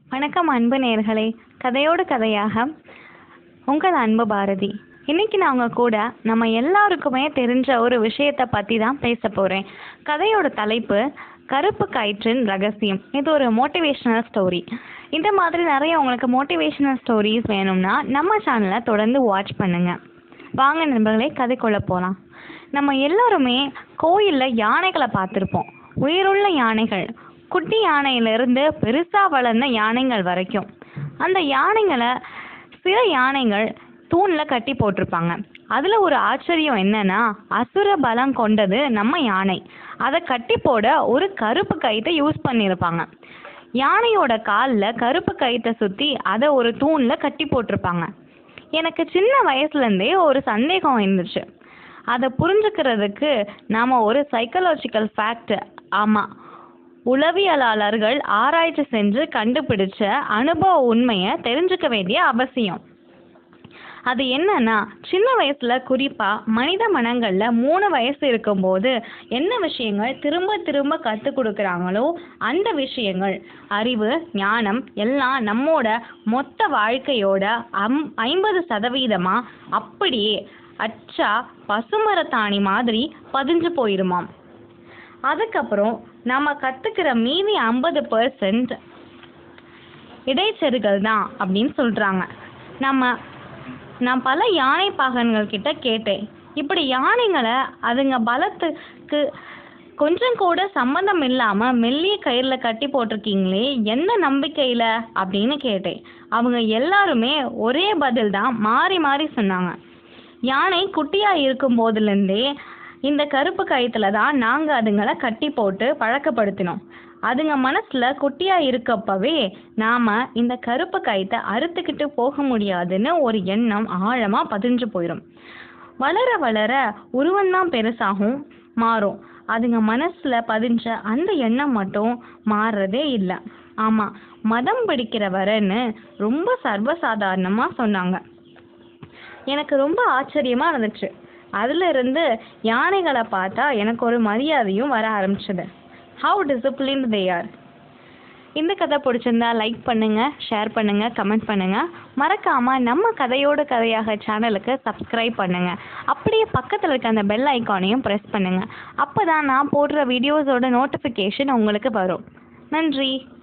வணக்கம் அன்பு நேயர்களே கதையோடு கதையாக உங்கள் அன்பு பாரதி இன்னைக்கு நான் உங்க கூட நம்ம எல்லாருக்குமே தெரிஞ்ச ஒரு விஷயத்தை பற்றி தான் பேச போகிறேன் கதையோட தலைப்பு கருப்பு கயிற்றின் ரகசியம் இது ஒரு மோட்டிவேஷனல் ஸ்டோரி இந்த மாதிரி நிறைய உங்களுக்கு மோட்டிவேஷனல் ஸ்டோரிஸ் வேணும்னா நம்ம சேனலை தொடர்ந்து வாட்ச் பண்ணுங்க வாங்க நண்பர்களே கதைக்குள்ள போகலாம் நம்ம எல்லாருமே கோயிலில் யானைகளை பார்த்துருப்போம் உயிருள்ள யானைகள் குட்டி யானையிலிருந்து பெருசாக வளர்ந்த யானைகள் வரைக்கும் அந்த யானைங்களை சில யானைகள் தூணில் கட்டி போட்டிருப்பாங்க அதில் ஒரு ஆச்சரியம் என்னன்னா அசுர பலம் கொண்டது நம்ம யானை அதை கட்டி போட ஒரு கருப்பு கயித்தை யூஸ் பண்ணியிருப்பாங்க யானையோட காலில் கருப்பு கயித்தை சுற்றி அதை ஒரு தூணில் கட்டி போட்டிருப்பாங்க எனக்கு சின்ன வயசுலேருந்தே ஒரு சந்தேகம் இருந்துச்சு அதை புரிஞ்சுக்கிறதுக்கு நாம் ஒரு சைக்கலாஜிக்கல் ஃபேக்ட் ஆமாம் உளவியலாளர்கள் ஆராய்ச்சி செஞ்சு கண்டுபிடிச்ச அனுபவ உண்மையை தெரிஞ்சுக்க வேண்டிய அவசியம் அது என்னன்னா சின்ன வயசுல குறிப்பா மனித மனங்கள்ல மூணு வயசு இருக்கும்போது என்ன விஷயங்கள் திரும்ப திரும்ப கத்து கொடுக்குறாங்களோ அந்த விஷயங்கள் அறிவு ஞானம் எல்லாம் நம்மோட மொத்த வாழ்க்கையோட அம் ஐம்பது சதவீதமா அப்படியே அச்சா பசுமரத்தாணி மாதிரி பதிஞ்சு போயிருமாம் அதுக்கப்புறம் நம்ம கத்துக்கிற மீதி ஐம்பது பர்சன்ட் இடைச்செருகள் தான் அப்படின்னு சொல்றாங்க நம்ம நான் பல யானை பாகன்கள் கிட்ட கேட்டேன் இப்படி யானைங்களை அதுங்க பலத்துக்கு கொஞ்சம் கூட சம்மந்தம் இல்லாம மெல்லிய கயிறுல கட்டி போட்டிருக்கீங்களே என்ன நம்பிக்கையில அப்படின்னு கேட்டேன் அவங்க எல்லாருமே ஒரே பதில் தான் மாறி மாறி சொன்னாங்க யானை குட்டியா இருக்கும் போதுலேருந்தே இந்த கருப்பு கயித்துல தான் நாங்க அதுங்களை கட்டி போட்டு பழக்கப்படுத்தினோம் அதுங்க மனசுல குட்டியா இருக்கப்பவே நாம இந்த கருப்பு கயித்தை அறுத்துக்கிட்டு போக முடியாதுன்னு ஒரு எண்ணம் ஆழமா பதிஞ்சு போயிடும் வளர வளர உருவம்தான் பெருசாகும் மாறும் அதுங்க மனசுல பதிஞ்ச அந்த எண்ணம் மட்டும் மாறுறதே இல்லை ஆமா மதம் பிடிக்கிற வரன்னு ரொம்ப சர்வசாதாரணமா சொன்னாங்க எனக்கு ரொம்ப ஆச்சரியமா இருந்துச்சு அதுல இருந்து யானைகளை பார்த்தா எனக்கு ஒரு மரியாதையும் வர ஆரம்பிச்சது ஹவு டிசிப்ளின் தே ஆர் இந்த கதை பிடிச்சிருந்தா லைக் பண்ணுங்க ஷேர் பண்ணுங்க கமெண்ட் பண்ணுங்க மறக்காம நம்ம கதையோட கதையாக சேனலுக்கு சப்ஸ்கிரைப் பண்ணுங்க அப்படியே பக்கத்தில் இருக்க அந்த பெல் ஐக்கானையும் ப்ரெஸ் பண்ணுங்க அப்பதான் நான் போடுற வீடியோஸோட நோட்டிஃபிகேஷன் உங்களுக்கு வரும் நன்றி